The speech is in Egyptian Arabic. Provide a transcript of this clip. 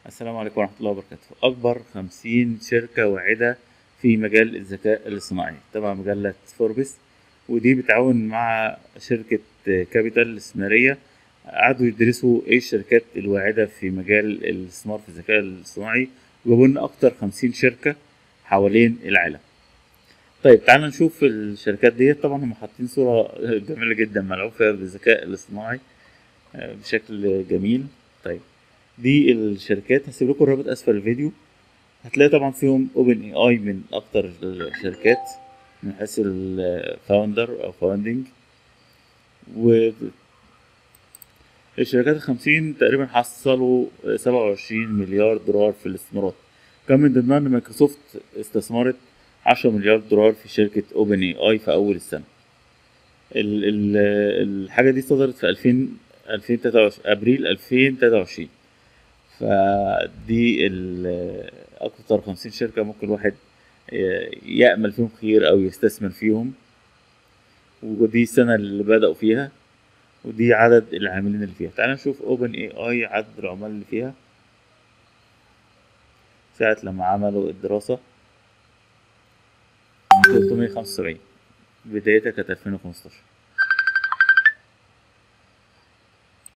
السلام عليكم ورحمة الله وبركاته أكبر خمسين شركة واعدة في مجال الذكاء الاصطناعي تبع مجلة فوربس ودي بتعاون مع شركة كابيتال الاستثمارية قعدوا يدرسوا ايه الشركات الواعدة في مجال الاستثمار في الذكاء الاصطناعي وجابوا لنا أكتر خمسين شركة حوالين العالم طيب تعالى نشوف الشركات ديت طبعا هم حاطين صورة جميلة جدا ملعوب فيها بالذكاء الاصطناعي آه، بشكل جميل طيب دي الشركات هسيب لكم الرابط اسفل الفيديو هتلاقي طبعا فيهم اوبن اي اي من اكتر الشركات من حيث الفاوندر او فاوندنج و الشركات الخمسين تقريبا حصلوا سبعة وعشرين مليار دولار في الاستثمارات كان من ضمنها ان مايكروسوفت استثمرت عشرة مليار دولار في شركة اوبن اي اي في اول السنة ال ال الحاجة دي صدرت في 2000 2023 ابريل 2023 فدي ال- اكتر خمسين شركة ممكن الواحد يأمل فيهم خير او يستثمر فيهم ودي السنة اللي بدأوا فيها ودي عدد العاملين اللي فيها تعال نشوف اوبن اي اي عدد العمال اللي فيها ساعة لما عملوا الدراسة 375 بدايتها كانت 2015